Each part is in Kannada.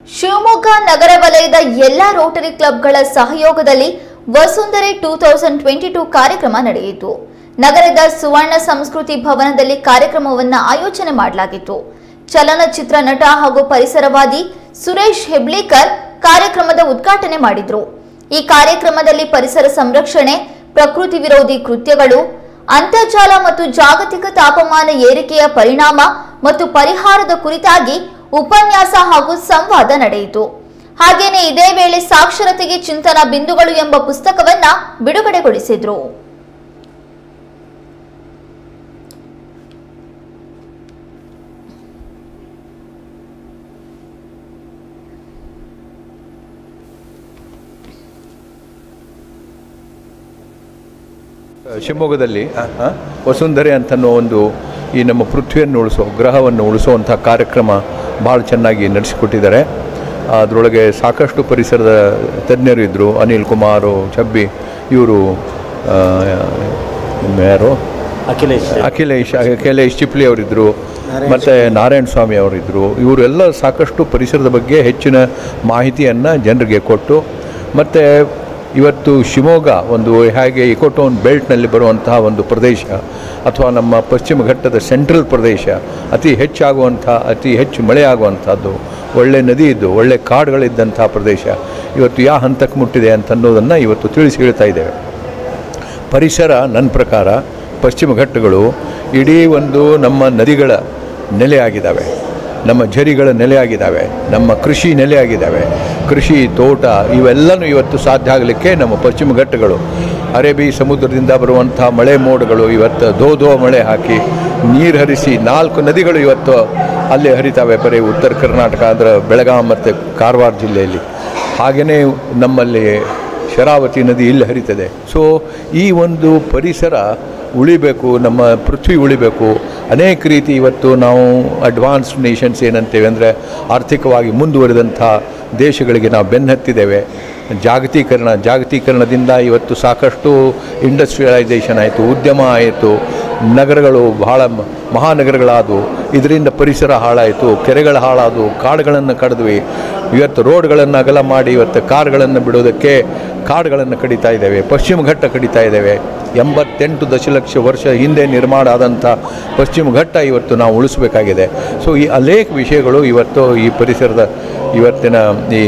ಶಿವಮೊಗ್ಗ ನಗರ ವಲಯದ ಎಲ್ಲಾ ರೋಟರಿ ಕ್ಲಬ್ಗಳ ಸಹಯೋಗದಲ್ಲಿ Vasundhare two thousand twenty two ಕಾರ್ಯಕ್ರಮ ನಡೆಯಿತು ನಗರದ ಸುವರ್ಣ ಸಂಸ್ಕೃತಿ ಭವನದಲ್ಲಿ ಕಾರ್ಯಕ್ರಮವನ್ನು ಆಯೋಜನೆ ಮಾಡಲಾಗಿತ್ತು ಚಲನಚಿತ್ರ ನಟ ಹಾಗೂ ಪರಿಸರವಾದಿ ಸುರೇಶ್ ಹೆಬ್ಳೇಕರ್ ಕಾರ್ಯಕ್ರಮದ ಉದ್ಘಾಟನೆ ಮಾಡಿದ್ರು ಈ ಕಾರ್ಯಕ್ರಮದಲ್ಲಿ ಪರಿಸರ ಸಂರಕ್ಷಣೆ ಪ್ರಕೃತಿ ವಿರೋಧಿ ಕೃತ್ಯಗಳು ಅಂತರ್ಜಾಲ ಮತ್ತು ಜಾಗತಿಕ ತಾಪಮಾನ ಏರಿಕೆಯ ಪರಿಣಾಮ ಮತ್ತು ಪರಿಹಾರದ ಕುರಿತಾಗಿ ಉಪನ್ಯಾಸ ಹಾಗೂ ಸಂವಾದ ನಡೆಯಿತು ಹಾಗೇನೆ ಇದೇ ವೇಳೆ ಸಾಕ್ಷರತೆಗೆ ಚಿಂತನ ಬಿಂದುಗಳು ಎಂಬ ಪುಸ್ತಕವನ್ನ ಬಿಡುಗಡೆಗೊಳಿಸಿದ್ರು ಶಿವಮೊಗ್ಗದಲ್ಲಿ ಆ, ಆ, ವಸುಂಧರೆ ಅಂತನ್ನೋ ಒಂದು ಈ ನಮ್ಮ ಪೃಥ್ವಿಯನ್ನು ಉಳಿಸೋ ಗ್ರಹವನ್ನು ಉಳಿಸುವಂಥ ಕಾರ್ಯಕ್ರಮ ಭಾಳ ಚೆನ್ನಾಗಿ ನಡೆಸಿಕೊಟ್ಟಿದ್ದಾರೆ ಅದರೊಳಗೆ ಸಾಕಷ್ಟು ಪರಿಸರದ ತಜ್ಞರು ಇದ್ದರು ಅನಿಲ್ ಕುಮಾರು ಚಬ್ಬಿ ಇವರು ಯಾರು ಅಖಿಲೇಶ್ ಅಖಿಲೇಶ್ ಅಖಿಲೇಶ್ ಚಿಪ್ಲಿ ಅವರಿದ್ದರು ಮತ್ತು ನಾರಾಯಣ ಸ್ವಾಮಿ ಅವರಿದ್ದರು ಇವರೆಲ್ಲ ಸಾಕಷ್ಟು ಪರಿಸರದ ಬಗ್ಗೆ ಹೆಚ್ಚಿನ ಮಾಹಿತಿಯನ್ನು ಜನರಿಗೆ ಕೊಟ್ಟು ಮತ್ತು ಇವತ್ತು ಶಿವಮೊಗ್ಗ ಒಂದು ಹೇಗೆ ಇಕೋಟೋನ್ ಬೆಲ್ಟ್ನಲ್ಲಿ ಬರುವಂತಹ ಒಂದು ಪ್ರದೇಶ ಅಥವಾ ನಮ್ಮ ಪಶ್ಚಿಮ ಘಟ್ಟದ ಸೆಂಟ್ರಲ್ ಪ್ರದೇಶ ಅತಿ ಹೆಚ್ಚಾಗುವಂಥ ಅತಿ ಹೆಚ್ಚು ಮಳೆ ಆಗುವಂಥದ್ದು ಒಳ್ಳೆ ನದಿ ಇದ್ದು ಒಳ್ಳೆ ಕಾಡುಗಳಿದ್ದಂಥ ಪ್ರದೇಶ ಇವತ್ತು ಯಾವ ಹಂತಕ್ಕೆ ಮುಟ್ಟಿದೆ ಅಂತ ಅನ್ನೋದನ್ನು ಇವತ್ತು ತಿಳಿಸಿ ಹೇಳ್ತಾ ಇದ್ದೇವೆ ಪರಿಸರ ನನ್ನ ಪ್ರಕಾರ ಪಶ್ಚಿಮ ಘಟ್ಟಗಳು ಇಡೀ ಒಂದು ನಮ್ಮ ನದಿಗಳ ನೆಲೆಯಾಗಿದ್ದಾವೆ ನಮ್ಮ ಝರಿಗಳ ನೆಲೆಯಾಗಿದ್ದಾವೆ ನಮ್ಮ ಕೃಷಿ ನೆಲೆಯಾಗಿದ್ದಾವೆ ಕೃಷಿ ತೋಟ ಇವೆಲ್ಲನೂ ಇವತ್ತು ಸಾಧ್ಯ ಆಗಲಿಕ್ಕೆ ನಮ್ಮ ಪಶ್ಚಿಮ ಘಟ್ಟಗಳು ಅರೇಬಿ ಸಮುದ್ರದಿಂದ ಬರುವಂಥ ಮಳೆ ಮೋಡಗಳು ಇವತ್ತು ಧೋ ಧೋ ಮಳೆ ಹಾಕಿ ನೀರು ಹರಿಸಿ ನಾಲ್ಕು ನದಿಗಳು ಇವತ್ತು ಅಲ್ಲೇ ಹರಿತಾವೆ ಬರೀ ಉತ್ತರ ಕರ್ನಾಟಕ ಅಂದ್ರೆ ಬೆಳಗಾವಿ ಮತ್ತು ಕಾರವಾರ ಜಿಲ್ಲೆಯಲ್ಲಿ ಹಾಗೆಯೇ ನಮ್ಮಲ್ಲಿ ಶರಾವತಿ ನದಿ ಇಲ್ಲಿ ಹರಿತದೆ ಸೊ ಈ ಒಂದು ಪರಿಸರ ಉಳಿಬೇಕು ನಮ್ಮ ಪೃಥ್ವಿ ಉಳಿಬೇಕು ಅನೇಕ ರೀತಿ ಇವತ್ತು ನಾವು ಅಡ್ವಾನ್ಸ್ಡ್ ನೇಷನ್ಸ್ ಏನಂತೇವೆ ಅಂದರೆ ಆರ್ಥಿಕವಾಗಿ ಮುಂದುವರಿದಂಥ ದೇಶಗಳಿಗೆ ನಾವು ಬೆನ್ನತ್ತಿದ್ದೇವೆ ಜಾಗತೀಕರಣ ಜಾಗತೀಕರಣದಿಂದ ಇವತ್ತು ಸಾಕಷ್ಟು ಇಂಡಸ್ಟ್ರಿಯಲೈಸೇಷನ್ ಆಯಿತು ಉದ್ಯಮ ಆಯಿತು ನಗರಗಳು ಬಹಳ ಮ- ಮಹಾನಗರಗಳಾದವು ಇದರಿಂದ ಪರಿಸರ ಹಾಳಾಯಿತು ಕೆರೆಗಳು ಹಾಳಾದವು ಕಾಡುಗಳನ್ನು ಕಡಿದ್ವಿ ಇವತ್ತು ರೋಡ್ಗಳನ್ನು ಅಗಲ ಮಾಡಿ ಇವತ್ತು ಕಾರ್ಗಳನ್ನು ಬಿಡೋದಕ್ಕೆ ಕಾಡುಗಳನ್ನು ಕಡಿತಾ ಇದ್ದೇವೆ ಪಶ್ಚಿಮ ಘಟ್ಟ ಕಡಿತಾ ಇದ್ದೇವೆ ಎಂಬತ್ತೆಂಟು ದಶಲಕ್ಷ ವರ್ಷ ಹಿಂದೆ ನಿರ್ಮಾಣ ಆದಂಥ ಪಶ್ಚಿಮ ಘಟ್ಟ ಇವತ್ತು ನಾವು ಉಳಿಸಬೇಕಾಗಿದೆ ಸೊ ಈ ಅನೇಕ ವಿಷಯಗಳು ಇವತ್ತು ಈ ಪರಿಸರದ ಇವತ್ತಿನ ಈ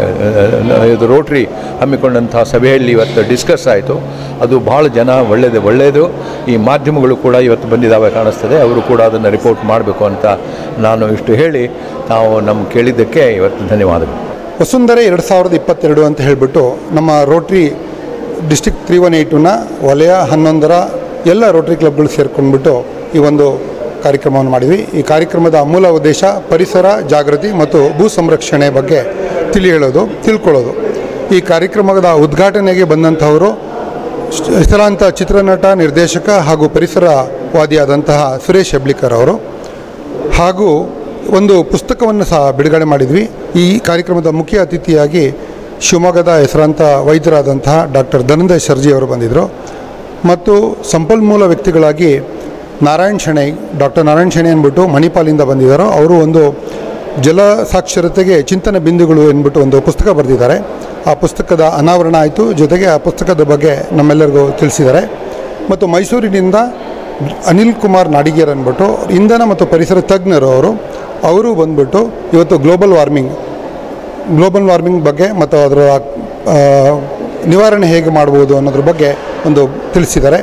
ಆ, ಇದು ರೋಟ್ರಿ ಹಮ್ಮಿಕೊಂಡಂಥ ಸಭೆಯಲ್ಲಿ ಇವತ್ತು ಡಿಸ್ಕಸ್ ಆಯಿತು ಅದು ಭಾಳ ಜನ ಒಳ್ಳೆಯದು ಒಳ್ಳೆಯದು ಈ ಮಾಧ್ಯಮಗಳು ಕೂಡ ಇವತ್ತು ಬಂದಿದ್ದಾವೆ ಕಾಣಿಸ್ತದೆ ಅವರು ಕೂಡ ಅದನ್ನು ರಿಪೋರ್ಟ್ ಮಾಡಬೇಕು ಅಂತ ನಾನು ಇಷ್ಟು ಹೇಳಿ ನಾವು ನಮ್ಮ ಕೇಳಿದ್ದಕ್ಕೆ ಇವತ್ತು ಧನ್ಯವಾದಗಳು ವಸುಂಧರೆ ಎರಡು ಸಾವಿರದ ಇಪ್ಪತ್ತೆರಡು ಅಂತ ಹೇಳಿಬಿಟ್ಟು ನಮ್ಮ ರೋಟ್ರಿ ಡಿಸ್ಟಿಕ್ ತ್ರೀ ಒನ್ ಏಯ್ಟುನ ವಲಯ ಹನ್ನೊಂದರ ಎಲ್ಲ ರೋಟ್ರಿ ಕ್ಲಬ್ಗಳು ಸೇರ್ಕೊಂಡ್ಬಿಟ್ಟು ಈ ಒಂದು ಕಾರ್ಯಕ್ರಮವನ್ನು ಮಾಡಿದ್ವಿ ಈ ಕಾರ್ಯಕ್ರಮದ ಮೂಲ ಉದ್ದೇಶ ಪರಿಸರ ಜಾಗೃತಿ ಮತ್ತು ಭೂ ಸಂರಕ್ಷಣೆ ಬಗ್ಗೆ ತಿಳಿ ಹೇಳೋದು ತಿಳ್ಕೊಳ್ಳೋದು ಈ ಕಾರ್ಯಕ್ರಮದ ಉದ್ಘಾಟನೆಗೆ ಬಂದಂಥವರು ಹೆಸರಾಂತ ಚಿತ್ರನಟ ನಿರ್ದೇಶಕ ಹಾಗೂ ಪರಿಸರವಾದಿಯಾದಂತಹ ಸುರೇಶ್ ಹೆಬ್ಳಿಕರ್ ಅವರು ಹಾಗೂ ಒಂದು ಪುಸ್ತಕವನ್ನು ಸಹ ಬಿಡುಗಡೆ ಮಾಡಿದ್ವಿ ಈ ಕಾರ್ಯಕ್ರಮದ ಮುಖ್ಯ ಅತಿಥಿಯಾಗಿ ಶಿವಮೊಗ್ಗದ ಹೆಸರಾಂತ ವೈದ್ಯರಾದಂತಹ ಡಾಕ್ಟರ್ ಧನಂಜಯ ಸರ್ಜಿ ಅವರು ಬಂದಿದ್ದರು ಮತ್ತು ಸಂಪನ್ಮೂಲ ವ್ಯಕ್ತಿಗಳಾಗಿ ನಾರಾಯಣ್ ಶೆಣೈ ಡಾಕ್ಟರ್ ನಾರಾಯಣ್ ಶೆಣೈ ಅಂದ್ಬಿಟ್ಟು ಮಣಿಪಾಲಿಂದ ಬಂದಿದ್ದಾರೋ ಅವರು ಒಂದು ಜಲ ಸಾಕ್ಷರತೆಗೆ ಚಿಂತನ ಬಿಂದುಗಳು ಎಂದ್ಬಿಟ್ಟು ಒಂದು ಪುಸ್ತಕ ಬರೆದಿದ್ದಾರೆ ಆ ಪುಸ್ತಕದ ಅನಾವರಣ ಆಯಿತು ಜೊತೆಗೆ ಆ ಪುಸ್ತಕದ ಬಗ್ಗೆ ನಮ್ಮೆಲ್ಲರಿಗೂ ತಿಳಿಸಿದ್ದಾರೆ ಮತ್ತು ಮೈಸೂರಿನಿಂದ ಅನಿಲ್ ಕುಮಾರ್ ನಾಡಿಗೇರ್ ಅಂದ್ಬಿಟ್ಟು ಇಂಧನ ಮತ್ತು ಪರಿಸರ ತಜ್ಞರು ಅವರು ಅವರು ಬಂದ್ಬಿಟ್ಟು ಇವತ್ತು ಗ್ಲೋಬಲ್ ವಾರ್ಮಿಂಗ್ ಗ್ಲೋಬಲ್ ವಾರ್ಮಿಂಗ್ ಬಗ್ಗೆ ಮತ್ತು ಅದರ ಆ, ನಿವಾರಣೆ ಹೇಗೆ ಮಾಡ್ಬೋದು ಅನ್ನೋದ್ರ ಬಗ್ಗೆ ಒಂದು ತಿಳಿಸಿದ್ದಾರೆ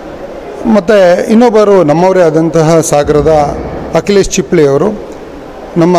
ಮತ್ತು ಇನ್ನೊಬ್ಬರು ನಮ್ಮವರೇ ಆದಂತಹ ಸಾಗರದ ಅಖಿಲೇಶ್ ಚಿಪ್ಲಿ ಅವರು ನಮ್ಮ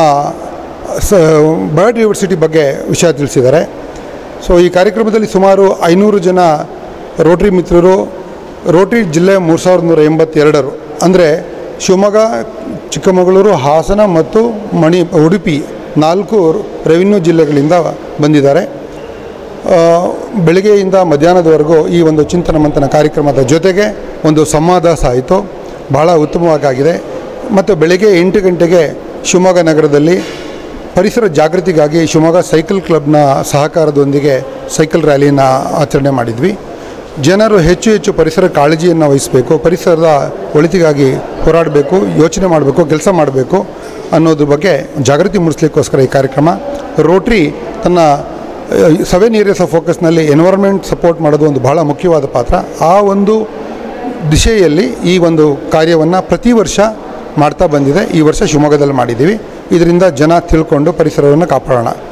ಸ ಬಯೋಡೈವರ್ಸಿಟಿ ಬಗ್ಗೆ ವಿಷಯ ತಿಳಿಸಿದ್ದಾರೆ ಸೊ ಈ ಕಾರ್ಯಕ್ರಮದಲ್ಲಿ ಸುಮಾರು ಐನೂರು ಜನ ರೋಟ್ರಿ ಮಿತ್ರರು ರೋಟ್ರಿ ಜಿಲ್ಲೆ ಮೂರು ಸಾವಿರದ ನೂರ ಎಂಬತ್ತೆರಡರು ಅಂದರೆ ಶಿವಮೊಗ್ಗ ಚಿಕ್ಕಮಗಳೂರು ಹಾಸನ ಮತ್ತು ಮಣಿ ಉಡುಪಿ ನಾಲ್ಕು ರೆವಿನ್ಯೂ ಜಿಲ್ಲೆಗಳಿಂದ ಬಂದಿದ್ದಾರೆ ಆ, ಬೆಳಗ್ಗೆಯಿಂದ ಮಧ್ಯಾಹ್ನದವರೆಗೂ ಈ ಒಂದು ಚಿಂತನ ಮಂಥನ ಕಾರ್ಯಕ್ರಮದ ಜೊತೆಗೆ ಒಂದು ಸಂವಾದ ಸಹ ಆಯಿತು ಬಹಳ ಉತ್ತಮವಾಗಿದೆ ಮತ್ತು ಬೆಳಗ್ಗೆ ಎಂಟು ಗಂಟೆಗೆ ಶಿವಮೊಗ್ಗ ನಗರದಲ್ಲಿ ಪರಿಸರ ಜಾಗೃತಿಗಾಗಿ ಶಿವಮೊಗ್ಗ ಸೈಕಲ್ ಕ್ಲಬ್ನ ಸಹಕಾರದೊಂದಿಗೆ ಸೈಕಲ್ ರ್ಯಾಲಿನ ಆಚರಣೆ ಮಾಡಿದ್ವಿ ಜನರು ಹೆಚ್ಚು ಹೆಚ್ಚು ಪರಿಸರ ಕಾಳಜಿಯನ್ನು ವಹಿಸಬೇಕು ಪರಿಸರದ ಒಳಿತಿಗಾಗಿ ಹೋರಾಡಬೇಕು ಯೋಚನೆ ಮಾಡಬೇಕು ಕೆಲಸ ಮಾಡಬೇಕು ಅನ್ನೋದ್ರ ಬಗ್ಗೆ ಜಾಗೃತಿ ಮೂಡಿಸ್ಲಿಕ್ಕೋಸ್ಕರ ಈ ಕಾರ್ಯಕ್ರಮ ರೋಟ್ರಿ ತನ್ನ ಸೆವೆನ್ ಏರಿಯಾಸ್ ಆಫ್ ಫೋಕಸ್ನಲ್ಲಿ ಎನ್ವೈರ್ಮೆಂಟ್ ಸಪೋರ್ಟ್ ಮಾಡೋದು ಒಂದು ಬಹಳ ಮುಖ್ಯವಾದ ಪಾತ್ರ ಆ ಒಂದು ದಿಶೆಯಲ್ಲಿ ಈ ಒಂದು ಕಾರ್ಯವನ್ನು ಪ್ರತಿ ವರ್ಷ ಮಾಡ್ತಾ ಬಂದಿದೆ ಈ ವರ್ಷ ಶಿವಮೊಗ್ಗದಲ್ಲಿ ಮಾಡಿದ್ದೀವಿ ಇದರಿಂದ ಜನ ತಿಳ್ಕೊಂಡು ಪರಿಸರವನ್ನು ಕಾಪಾಡೋಣ